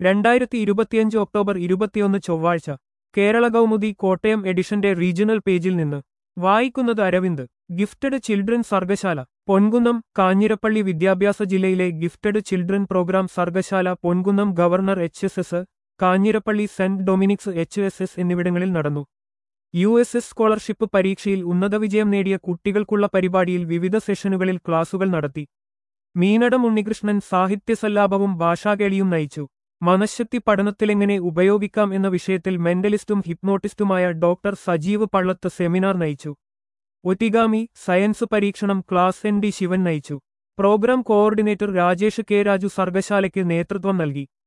രണ്ടായിരത്തി ഇരുപത്തിയഞ്ച് ഒക്ടോബർ ഇരുപത്തിയൊന്ന് ചൊവ്വാഴ്ച കേരള കൗമുദി കോട്ടയം എഡിഷന്റെ റീജിയണൽ പേജിൽ നിന്ന് വായിക്കുന്നത് അരവിന്ദ് ഗിഫ്റ്റഡ് ചിൽഡ്രൻ സർഗശാല പൊൻകുന്നം കാഞ്ഞിരപ്പള്ളി വിദ്യാഭ്യാസ ജില്ലയിലെ gifted children program Sargashala Ponkunnam government H S S Kanjirappally saint Dominic's H S S എന്നിവിടങ്ങളിൽ നടന്നു യു എസ് എസ് സ്കോളർഷിപ്പ് പരീക്ഷയിൽ ഉന്നത വിജയം നേടിയ കുട്ടികൾക്കുള്ള പരിപാടിയിൽ വിവിധ സെഷനുകളിൽ ക്ലാസുകൾ നടത്തി മീനടം ഉണ്ണികൃഷ്ണൻ സാഹിത്യസല്ലാപവും ഭാഷാകേളിയും നയിച്ചു മനഃശക്തി പഠനത്തിലെങ്ങനെ ഉപയോഗിക്കാം എന്ന വിഷയത്തിൽ മെന്റലിസ്റ്റും ഹിപ്നോട്ടിസ്റ്റുമായ ഡോക്ടർ സജീവ് പള്ളത്ത് സെമിനാർ നയിച്ചു ഒറ്റിഗാമി സയൻസ് പരീക്ഷണം ക്ലാസ് എൻ ഡി ശിവൻ നയിച്ചു program coordinator Rajesh K Raju സർഗശാലയ്ക്ക് നേതൃത്വം നൽകി